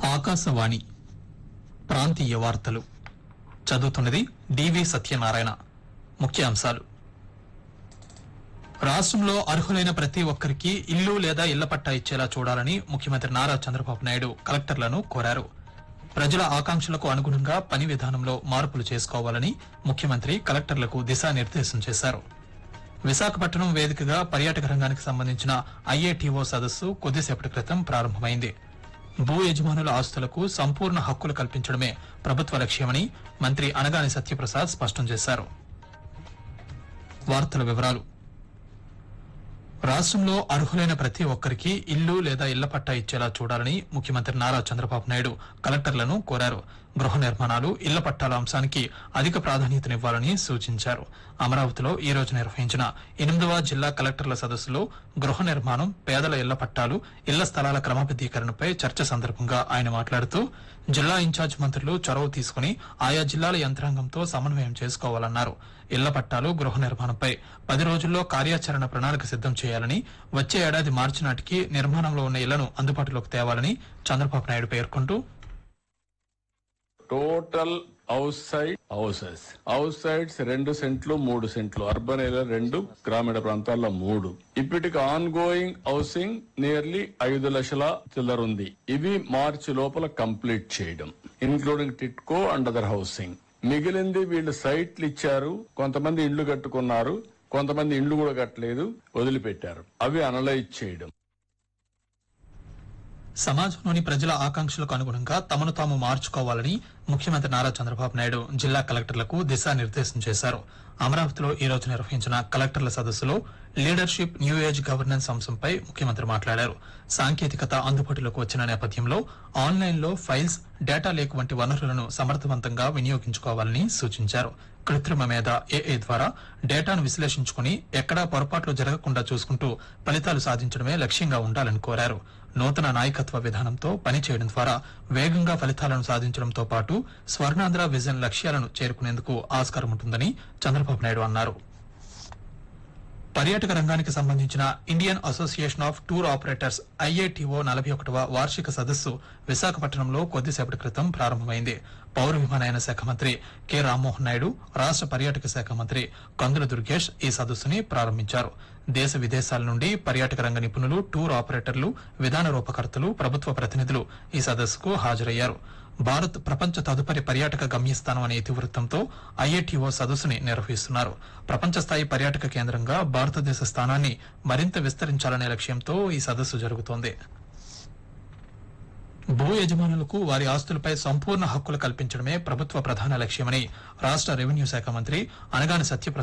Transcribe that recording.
ఆకాశవాణి ప్రాంతీయ వార్తలు చదువుతున్నది డివి సత్యనారాయణ ముఖ్యాంశాలు రాష్ట్రంలో అర్హులైన ప్రతి ఒక్కరికి ఇల్లు లేదా ఇళ్ల పట్టా ఇచ్చేలా చూడాలని ముఖ్యమంత్రి నారా చంద్రబాబు నాయుడు కలెక్టర్లను కోరారు ప్రజల ఆకాంక్షలకు అనుగుణంగా పని విధానంలో మార్పులు చేసుకోవాలని ముఖ్యమంత్రి కలెక్టర్లకు దిశానిర్దేశం చేశారు విశాఖపట్నం వేదికగా పర్యాటక రంగానికి సంబంధించిన ఐఏటీఓ సదస్సు కొద్దిసేపటి క్రితం ప్రారంభమైంది భూ యజమానుల ఆస్తులకు సంపూర్ణ హక్కులు కల్పించడమే ప్రభుత్వ లక్ష్యమని మంత్రి అనగాని సత్యప్రసాద్ స్పష్టం చేశారు వార్తల వివరాలు రాష్ట్రంలో అర్హులైన ప్రతి ఒక్కరికి ఇల్లు లేదా ఇళ్ల పట్టా ఇచ్చేలా చూడాలని ముఖ్యమంత్రి నారా చంద్రబాబు నాయుడు కలెక్టర్లను కోరారు గృహ నిర్మాణాలు ఇళ్ల పట్టాల అంశానికి అధిక ప్రాధాన్యతనివ్వాలని సూచించారు అమరావతిలో ఈ రోజు నిర్వహించిన ఎనిమిదవ జిల్లా కలెక్టర్ల సదస్సులో గృహ నిర్మాణం పేదల ఇళ్ల పట్టాలు ఇళ్ల స్థలాల క్రమబద్దీకరణపై చర్చ సందర్భంగా ఆయన మాట్లాడుతూ జిల్లా ఇన్ఛార్జ్ మంత్రులు చొరవ తీసుకుని ఆయా జిల్లాల యంత్రాంగంతో సమన్వయం చేసుకోవాలన్నారు ఇళ్ల పట్టాలు గృహ నిర్మాణంపై పది రోజుల్లో కార్యాచరణ ప్రణాళిక సిద్దం చేయాలని వచ్చే ఏడాది మార్చి నాటికి నిర్మాణంలో ఉన్న ఇళ్లను అందుబాటులోకి తేవాలని చంద్రబాబు నాయుడు పేర్కొంటూ total house side houses house sides రెండు సెంట్లు మూడు సెంట్లు అర్బన్ ఏరియా రెండు గ్రామీణ ప్రాంతాల్లో మూడు ఇప్పటికి ఆన్ గోయింగ్ హౌసింగ్ నియర్లీ ఐదు లక్షల చిల్లర ఉంది ఇవి మార్చి లోపల కంప్లీట్ చేయడం including TIDCO and other housing మిగిలింది వీళ్ళు సైట్లు ఇచ్చారు కొంతమంది ఇండ్లు కట్టుకున్నారు కొంతమంది ఇండ్లు కూడా కట్టలేదు వదిలిపెట్టారు అవి అనలైజ్ చేయడం సమాజంలోని ప్రజల ఆకాంక్షలకు అనుగుణంగా తమను తాము మార్చుకోవాలని ముఖ్యమంత్రి నారా చంద్రబాబు నాయుడు జిల్లా కలెక్టర్లకు దిశానిర్దేశం చేశారు అమరావతిలో ఈ రోజు నిర్వహించిన కలెక్టర్ల సదస్సులో లీడర్షిప్ న్యూ ఏజ్ గవర్నెన్స్ అంశంపై ముఖ్యమంత్రి మాట్లాడారు సాంకేతికత అందుబాటులోకి వచ్చిన నేపథ్యంలో ఆన్లైన్లో ఫైల్స్ డేటా లేక్ వంటి వనరులను సమర్థవంతంగా వినియోగించుకోవాలని సూచించారు కృత్రిమ మేధ ఏఏ ద్వారా డేటాను విశ్లేషించుకుని ఎక్కడా పొరపాట్లు జరగకుండా చూసుకుంటూ ఫలితాలు సాధించడమే లక్ష్యంగా ఉండాలని కోరారు నూతన నాయకత్వ విధానంతో పనిచేయడం ద్వారా వేగంగా ఫలితాలను సాధించడంతో పాటు స్వర్ణాంధ్ర విజన్ లక్ష్యాలను చేరుకునేందుకు ఆస్కారం ఉంటుందని చంద్రబాబు నాయుడు అన్నారు పర్యాటక రంగానికి సంబంధించిన Indian association of tour operators IATO నలభై ఒకటవ వార్షిక సదస్సు విశాఖపట్నంలో కొద్దిసేపటి క్రితం ప్రారంభమైంది పౌర విమానయాన శాఖ మంత్రి కె రామ్మోహన్ నాయుడు రాష్ట పర్యాటక శాఖ మంత్రి కందుల దుర్గేష్ ఈ సదస్సుని ప్రారంభించారు దేశ విదేశాల నుండి పర్యాటక రంగ నిపుణులు టూర్ ఆపరేటర్లు విధాన రూపకర్తలు ప్రభుత్వ ప్రతినిధులు ఈ సదస్సుకు హాజరయ్యారు భారత్ ప్రపంచ తదుపరి పర్యాటక గమ్యస్థానం అనే ఇతివృత్తంతో ఐఏటీఓ సదస్సుని నిర్వహిస్తున్నారు ప్రపంచ స్థాయి పర్యాటక కేంద్రంగా భారతదేశ స్థానాన్ని మరింత విస్తరించాలనే లక్ష్యంతో ఈ సదస్సు జరుగుతోంది భూ యజమానులకు వారి ఆస్తులపై సంపూర్ణ హక్కులు కల్పించడమే ప్రభుత్వ ప్రధాన లక్ష్యమని రాష్ట రెవెన్యూ శాఖ మంత్రి అనగాని సత్యప్రసాద్